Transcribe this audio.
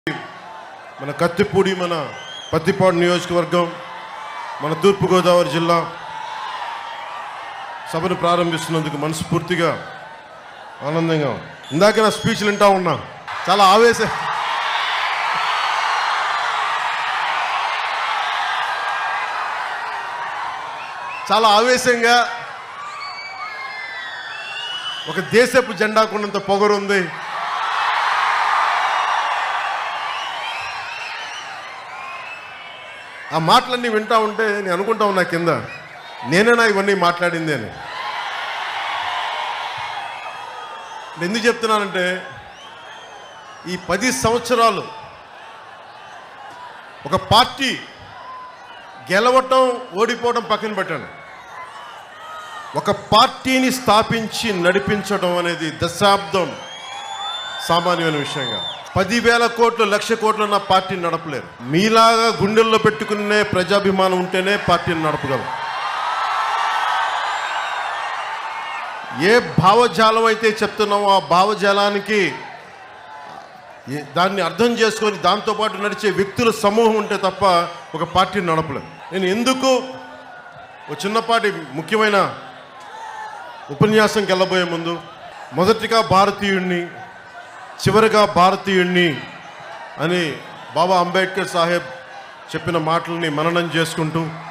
మన కత్తిపూడి మన పత్తిపాడు నియోజకవర్గం మన తూర్పుగోదావరి జిల్లా సభను ప్రారంభిస్తున్నందుకు మనస్ఫూర్తిగా ఆనందంగా ఉంది. ఇందాక నా స్పీచ్లు వింటా ఉన్నా చాలా ఆవేశ చాలా ఆవేశంగా ఒక దేశపు జెండాకున్నంత పొగరుంది ఆ మాటలన్నీ వింటా ఉంటే నేను అనుకుంటా ఉన్నా కింద నేనేనా ఇవన్నీ మాట్లాడింది అని నేను ఎందుకు చెప్తున్నానంటే ఈ పది సంవత్సరాలు ఒక పార్టీ గెలవటం ఓడిపోవడం పక్కన పెట్టండి ఒక పార్టీని స్థాపించి నడిపించడం అనేది దశాబ్దం సామాన్యమైన విషయంగా పదివేల కోట్లు లక్ష కోట్లు ఉన్న పార్టీని నడపలేరు మీలాగా గుండెల్లో పెట్టుకునే ప్రజాభిమానం ఉంటేనే పార్టీని నడపగలం ఏ భావజాలం అయితే చెప్తున్నామో ఆ భావజాలానికి ఏ- దాన్ని అర్థం చేసుకొని దాంతోపాటు నడిచే వ్యక్తుల సమూహం ఉంటే తప్ప ఒక పార్టీని నడపలేం నేను ఎందుకు ఒక చిన్నపాటి ముఖ్యమైన ఉపన్యాసంకి వెళ్ళబోయే ముందు మొదటిగా భారతీయుణ్ణి చివరిగా భారతీయుణ్ణి అని బాబా అంబేద్కర్ సాహెబ్ చెప్పిన మాటల్ని మననం చేసుకుంటూ